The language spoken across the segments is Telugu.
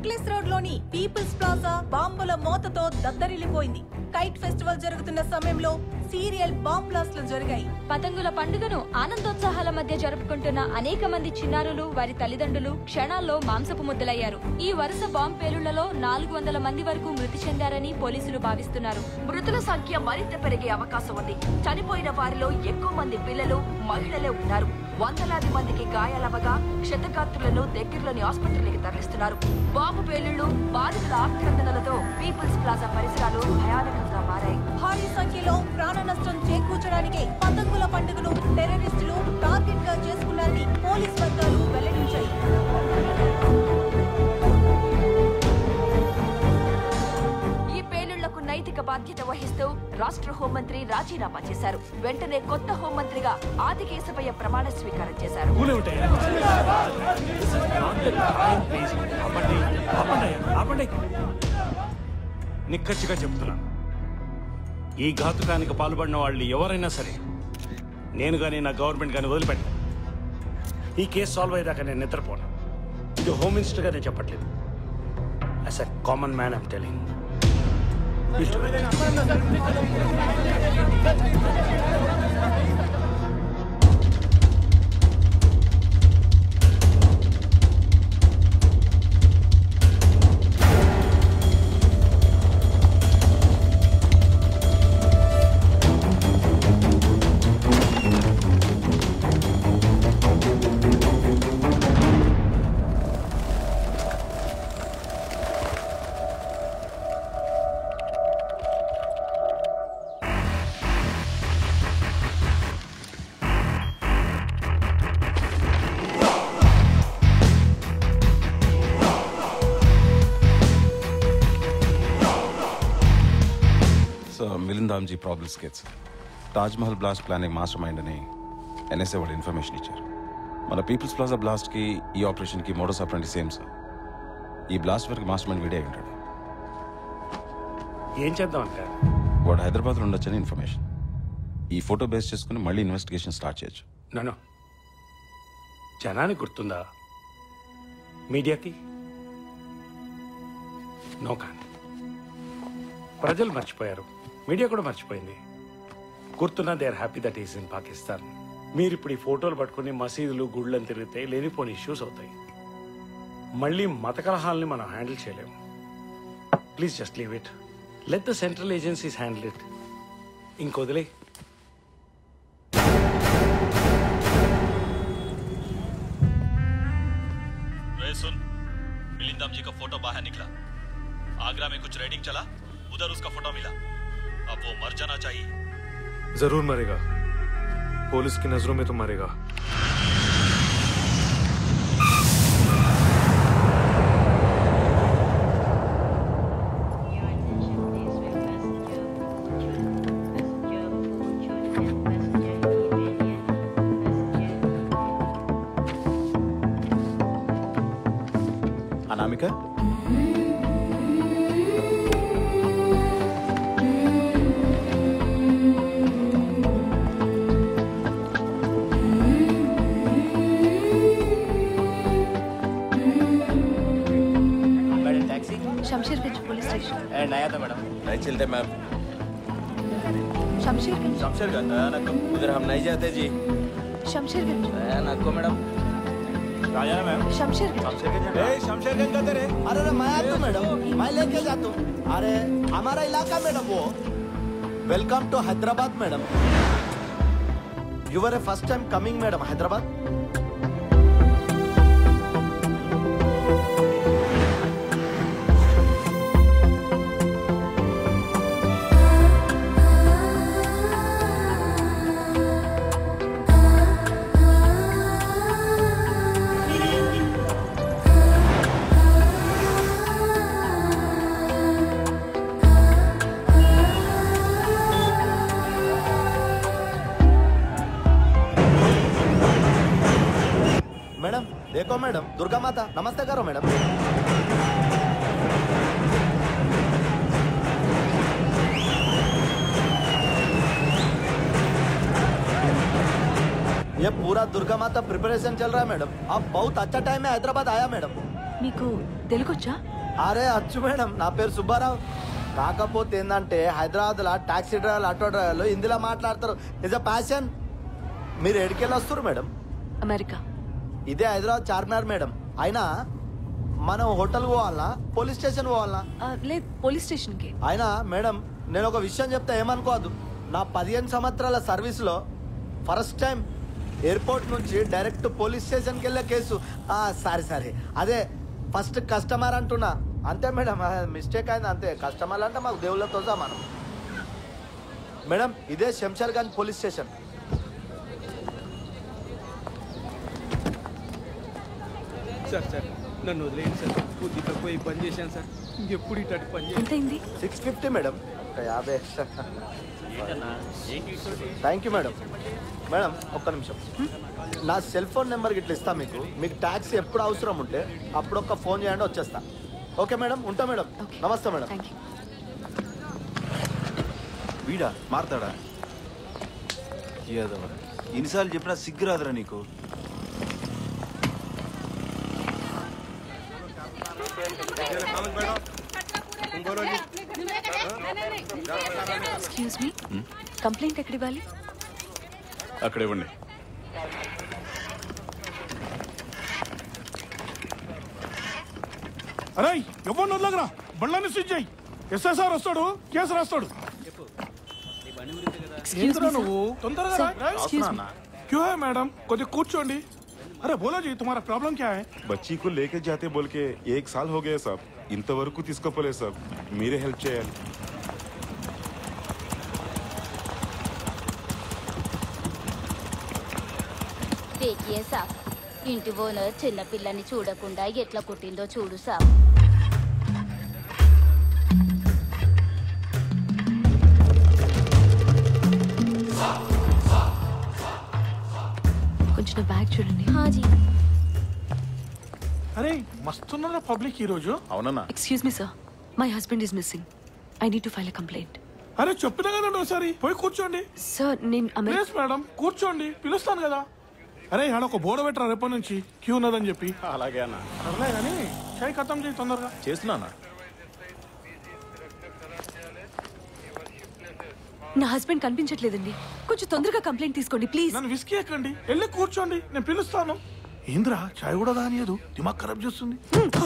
నెక్లెస్ రోడ్ లోని పీపుల్స్ ప్లాజా బాంబుల మోతతో దద్దరిల్లిపోయింది కైట్ ఫెస్టివల్ జరుగుతున్న సమయంలో సీరియల్ బాంబ్ బ్లాస్ట్లు జరిగాయి పతంగుల పండుగను ఆనందోత్సాహాల మధ్య జరుపుకుంటున్న అనేక మంది చిన్నారులు వారి తల్లిదండ్రులు క్షణాల్లో మాంసపు ముద్దలయ్యారు ఈ వరుస బాంబ్ పేలుళ్లలో నాలుగు వందల మంది వరకు మృతి చెందారని పోలీసులు భావిస్తున్నారు మృతుల సంఖ్య మరింత పెరిగే అవకాశం ఉంది చనిపోయిన వారిలో ఎక్కువ మంది పిల్లలు మహిళలే ఉన్నారు వందలాది మందికి గాయాలవగా క్షతగాత్రులను దగ్గరలోని ఆసుపత్రులకి తరలిస్తున్నారు బాంబు పేలుళ్లు బాధితుల ఆక్రందనలతో పీపుల్స్ ప్లాజా పరిసరాలు భయానకంగా మారాయి భారీ సంఖ్యలో ప్రాణ నష్టం చేకూర్చడానికే పతంగుల పండుగను టెర్రరిస్టులు టార్గెట్ గా చేసుకున్నారని పోలీస్ వర్గాలు వెల్లడించాయి ఈ పేలుళ్లకు నైతిక బాధ్యత వహిస్తూ రాష్ట్ర హోంమంత్రి రాజీనామా చేశారు వెంటనే కొత్త హోంమంత్రిగా ఆదికేశవయ్య ప్రమాణ స్వీకారం చేశారు కూలే ఉంటాయా This is not the time, please. ఆపండి ఆపండి అయ్యా, ఆపండి నిక్కచ్చిగా చెప్తున్నాను ఈ ఘాతుకానికి పాల్పడిన వాళ్ళు ఎవరైనా సరే నేను కానీ నా గవర్నమెంట్ కానీ వదిలిపెట్ట ఈ కేసు సాల్వ్ అయ్యేదాకా నేను నిద్రపోను ఇది హోమ్ మినిస్టర్గా నేను చెప్పట్లేదు as a common man I'm telling so Milind Damji problems kids Taj Mahal blast planning mastermind అని ఎన్ఎస్ఏ వాళ్ళు ఇన్ఫర్మేషన్ ఇచ్చారు మన పీపుల్స్ ప్లాజా బ్లాస్ట్కి ఈ ఆపరేషన్కి మోడోస్ ఆపరండి సేమ్ సార్ ఈ బ్లాస్ట్ వరకు మాస్టర్ మైండ్ వీడే అయి ఉంటాడు ఏం చేద్దాం అంటారు వాడు హైదరాబాద్లో ఉండొచ్చని ఇన్ఫర్మేషన్ ఈ ఫోటో బేస్ చేసుకుని మళ్ళీ ఇన్వెస్టిగేషన్ స్టార్ట్ చేయొచ్చు నన్ను జనానికి గుర్తుందా మీడియాకి నో కానీ ప్రజలు మర్చిపోయారు మీడియా కూడా మర్చిపోయింది గుర్తున్నా they are happy that is in Pakistan మీరు ఇప్పుడు ఈ ఫోటోలు పట్టుకుని మసీదులు గుళ్ళని తిరిగితే లేనిపోని ఇష్యూస్ అవుతాయి మళ్ళీ మత కలహాలని మనం హ్యాండిల్ చేయలేము please just leave it let the central agencies handle it ఇంకొదిలే रे सुन मिलिंदम जी का फोटो बाहर निकला आगरा में कुछ रेडिंग चला उधर उसका फोटो मिला अब वो मर जाना चाहिए जरूर मरेगा पुलिस की नजरों में तो मरेगा Anamika madam taxi Shamshirganj police station end आया था मैडम नहीं चलते मैम శంషీర్గంజ్ शमशेरगंज उधर हम नहीं जाते जी శంషీర్గంజ్ नको मैडम कहाँ जाना मैम శంషీర్గంజ్ ए शमशेरगंज का तेरे अरे अरे मैं आता हूँ मैडम मैं लेके जाता हूँ अरे हमारा इलाका मैडम वो welcome to Hyderabad madam you are a first time coming madam Hyderabad madam देखो मैडम दुर्गा माता नमस्ते करो मैडम ये पूरा दुर्गा माता प्रिपरेशन चल रहा है मैडम अब बहुत अच्छा टाइम है हैदराबाद आया मैडम మీకు తెలుగొచ్చా అరే అచ్చు మేడం నా పేరు సుబ్బారావు కాకపోతే ఏంటంటే హైదరాబాద్లో టాక్సీ డ్రైవర్లు ఆటో డ్రైవర్లు హిందీలో మాట్లాడతారు ఇస్ అ ప్యాషన్ మీరు ఎడికెళ్ళి వస్తారు మేడం అమెరికా ఇదే హైదరాబాద్ చార్మినార్ మేడం అయినా మనం హోటల్ పోవాలా పోలీస్ స్టేషన్ పోవాలా ఆ, లేదు పోలీస్ స్టేషన్కి అయినా మేడం నేను ఒక విషయం చెప్తా ఏమనుకోవద్దు నా పదిహేను సంవత్సరాల సర్వీస్లో ఫస్ట్ టైం ఎయిర్పోర్ట్ నుంచి డైరెక్ట్ పోలీస్ స్టేషన్కి వెళ్ళే కేసు ఆ, సారీ సారీ అదే ఫస్ట్ కస్టమర్ అంటున్నా అంతే మేడం మిస్టేక్ అయింది అంతే కస్టమర్లు అంటే మాకు దేవుళ్ళతో మనం మేడం ఇదే Shamsherganj police station sir sir నన్ను వదిలేయండి సార్ కొద్ది తక్కువ ఈ పని చేశాను సార్ ఇంకెప్పుడు ఇటు పని చేయాలి ఎంతైంది సిక్స్ ఫిఫ్టీ మేడం ఒక యాభై extra thank you madam madam ఒక్క నిమిషం నా సెల్ ఫోన్ నెంబర్ ఇట్లా ఇస్తా మీకు మీకు ట్యాక్సీ ఎప్పుడు అవసరం ఉంటే అప్పుడు ఒక్క ఫోన్ చేయండి వచ్చేస్తా ఓకే మేడం ఉంటా మేడం Okay. నమస్తే మేడం థ్యాంక్ యూ వీడా మారతాడా ఏదవ ఎన్నిసార్లు చెప్పినా సిగ్గు రాదురా నీకు ఎక్స్క్యూజ్ మీ కంప్లైంట్ ఎక్కడ ఇవ్వాలి అక్కడ ఇవ్వండి అరే ఎవరు వదలగరా బండ్లని స్విచ్ చేయి ఎస్ఎస్ఆర్ వస్తాడు కేసు రాస్తాడు ఎక్స్క్యూజ్ ఏంట్రా మీ నువ్వు తొందరగా రా. రా. ఎక్స్క్యూజ్ మీ క్యూ హై మేడం కొద్దిగా కూర్చోండి అరే బోలో జీ తుమారా ప్రాబ్లం క్యా హై बच्ची को लेके जाते बोल के एक साल हो गया साहब ఇంతవరకు తీసుకోపోలేదు సార్ మీరే హెల్ప్ చేయాలి దేకియే సాబ్ ఇంటి ఓనర్ చిన్నపిల్లని చూడకుండా ఎట్లా కుట్టిందో చూడు సాబ్ కొంచెం నా బ్యాగ్ చూడండి హాజీ అరే మస్తున్నారా పబ్లిక్ ఈ రోజు అవునన్నా excuse me sir my husband is missing I need to file a complaint అరే చెప్పినా కదండి ఒకసారి పోయి కూర్చోండి సార్ నేను అమెరికా ప్లీజ్ మేడం కూర్చోండి పిలుస్తాను కదా అరే ఆడ ఒక బోర్డు పెట్టరా రేపటి నుంచి క్యూ ఉన్నదని చెప్పి అలాగే అన్న అర్లే కానీ చాయ్ ఖతం చేయి తొందరగా చేస్తున్నా నా హస్బెండ్ కనిపించట్లేదండి కొంచెం తొందరగా కంప్లైంట్ తీసుకోండి ప్లీజ్ నన్ను విసికి ఎక్కండి వెళ్ళి కూర్చోండి నేను పిలుస్తాను ఏంద్రా చాయ్ కూడా దానియదు దిమాగ్ ఖరాబ్ చేస్తుంది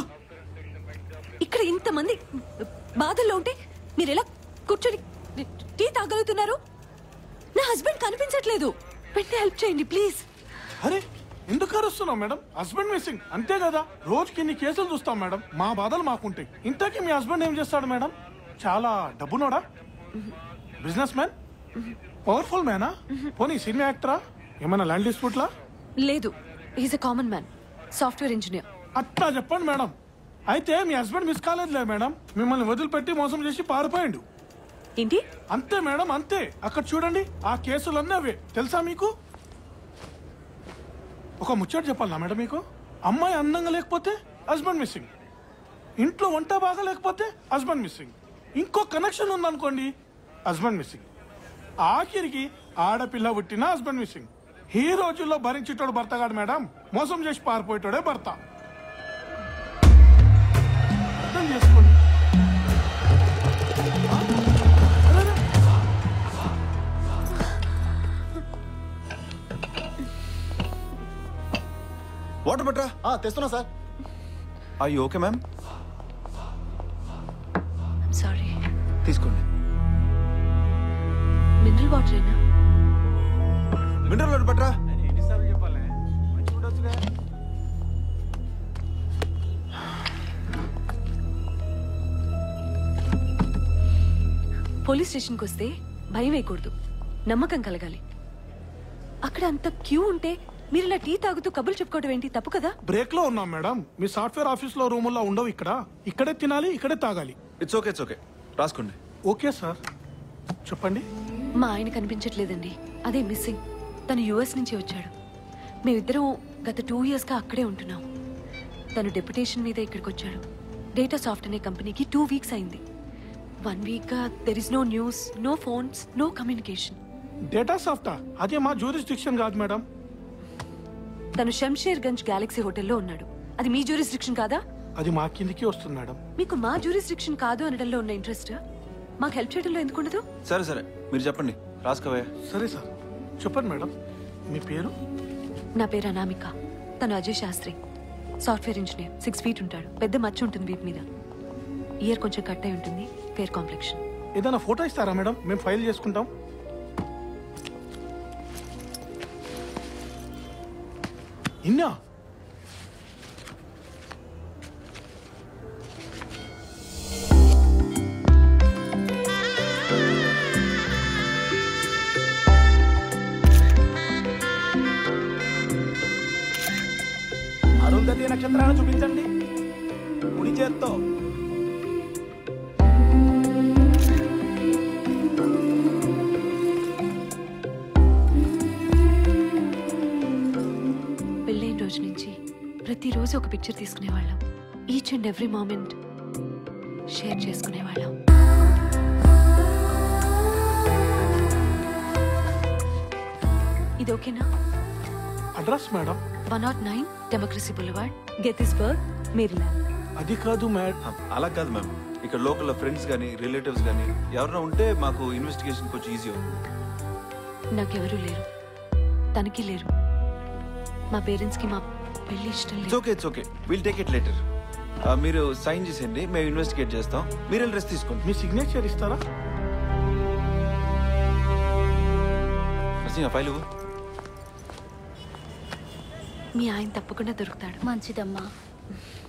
ఇక్కడ ఇంతమంది బాధల్లో ఉంటే మీరు ఎలా కూర్చొని టీ తాగలుగుతున్నారు నా హస్బెండ్ కనిపించట్లేదు వెంటనే హెల్ప్ చేయండి ప్లీజ్ అరే ఎందుకు అరుస్తున్నావు మేడం హస్బెండ్ మిస్సింగ్ అంతే కదా రోజుకి ఇన్ని కేసులు చూస్తాం మేడం మా బాధలు మాకుంటాయి ఇంతకీ మీ హస్బెండ్ ఏం చేస్తాడు మేడం చాలా డబ్బునోడా బిజినెస్ మ్యాన్ పవర్ఫుల్ మ్యానా పోనీ సినిమా యాక్టరా ఏమైనా ల్యాండ్ డిస్ప్యూట్లా లేదు is a common man software engineer అట్లా చెప్పండి మేడం అయితే మీ హస్బెండ్ మిస్ కాలేదులే మేడం మిమ్మల్ని వదిలిపెట్టి మోసం చేసి పారిపోయాడు ఏంటి అంతే మేడం అంతే అక్కడ చూడండి ఆ కేసులన్నీ అవే తెలుసా మీకు ఒక ముచ్చట చెప్పాలనా మేడం మీకు అమ్మాయి అందంగా లేకపోతే హస్బెండ్ మిస్సింగ్ ఇంట్లో వంట బాగా లేకపోతే హస్బెండ్ మిస్సింగ్ ఇంకో కనెక్షన్ ఉందనుకోండి హస్బెండ్ మిస్సింగ్ ఆఖరికి ఆడపిల్ల పుట్టిన హస్బెండ్ మిస్సింగ్ ఈ రోజుల్లో భరించేటోడు భర్త కాదు మేడం మోసం చేసి పారిపోయేటోడే భర్త అర్థం చేసుకోండి వాటర్ పట్రా తెస్తున్నా సార్ అయ్యి ఓకే మ్యామ్ సారీ తీసుకోండి మినరల్ వాటరేనా మినరల్ వాటర్ పట్రా పోలీస్ స్టేషన్కి వస్తే భయం వేయకూడదు నమ్మకం కలగాలి అక్కడ అంత క్యూ ఉంటే మీరు ఇలా టీ తాగుతూ కబుర్లు చెప్పుకోవడం ఏంటి తప్పు కదా బ్రేక్ లో ఉన్నాం మేడం మీ సాఫ్ట్వేర్ ఆఫీస్ లో రూముల్లో ఉండవు ఇక్కడ ఇక్కడే తినాలి ఇక్కడే తాగాలి ఇట్స్ ఓకే ఇట్స్ ఓకే రాసుకోండి ఓకే సార్ చెప్పండి మా ఆయన కనిపించట్లేదండి అదే మిస్సింగ్ తను యుఎస్ నుంచి వచ్చాడు మేమిద్దరం గత టూ ఇయర్స్గా అక్కడే ఉంటున్నాం తను డెప్యుటేషన్ మీద ఇక్కడికి వచ్చాడు డేటా సాఫ్ట్ అనే కంపెనీకి టూ వీక్స్ అయింది వన్ వీక్గా there is no news no phones no communication data సాఫ్టా అదే మా జ్యూరిస్డిక్షన్ కాదు మేడం తను శంషేర్ గంజ్ గ్యాలక్సీ హోటల్లో ఉన్నాడు అది మీ జ్యూరిస్డిక్షన్ కాదా అది మా కిందికి వస్తుంది మేడం మీకు మా జ్యూరిస్డిక్షన్ కాదు అనడంలో ఉన్న ఇంట్రెస్ట్ మాకు హెల్ప్ చేయడంలో ఎందుకు ఉండదు సరే సరే మీరు చెప్పండి రాసుకోవే సరే సార్ చెప్పండి మేడం మీ పేరు నా పేరు అనామిక తను Ajay Shastri software engineer six feet ఉంటాడు పెద్ద మచ్చ ఉంటుంది వీటి మీద ఇయర్ కొంచెం కట్ అయి ఉంటుంది ఫేర్ కాంప్లెక్షన్ ఏదైనా ఫోటో ఇస్తారా మేడం మేము ఫైల్ చేసుకుంటాం ఇన్నా అరుంధతి నక్షత్రాన్ని చూపించండి కుడి చేత్తో పెళ్ళైన రోజు నుంచి ప్రతిరోజు ఒక పిక్చర్ తీసుకునేవాళ్ళం each and every moment share చేసుకునేవాళ్ళం ఇది ఓకేనా address madam one not nine democracy boulevard Gettysburg Maryland అది కాదు మేడం అలా కాదు మ్యామ్ ఇక్కడ లోకల్ ఫ్రెండ్స్ కానీ రిలేటివ్స్ కానీ ఎవరైనా ఉంటే మాకు ఇన్వెస్టిగేషన్ కొంచెం ఈజీ అవుతుంది నాకెవరూ లేరు తనకి లేరు మా పేరెంట్స్కి మా పెళ్లి ఇష్టం ఇట్స్ లేదు okay it's okay will take it later మీరు సైన్ చేసేయండి మేము ఇన్వెస్టిగేట్ చేస్తాం మీరు వెళ్ళి రెస్ట్ తీసుకోండి మీ సిగ్నేచర్ ఇస్తారా నరసింహ ఫైల్ ఇవ్వు. మీ ఆయన తప్పకుండా దొరుకుతాడు మంచిదమ్మా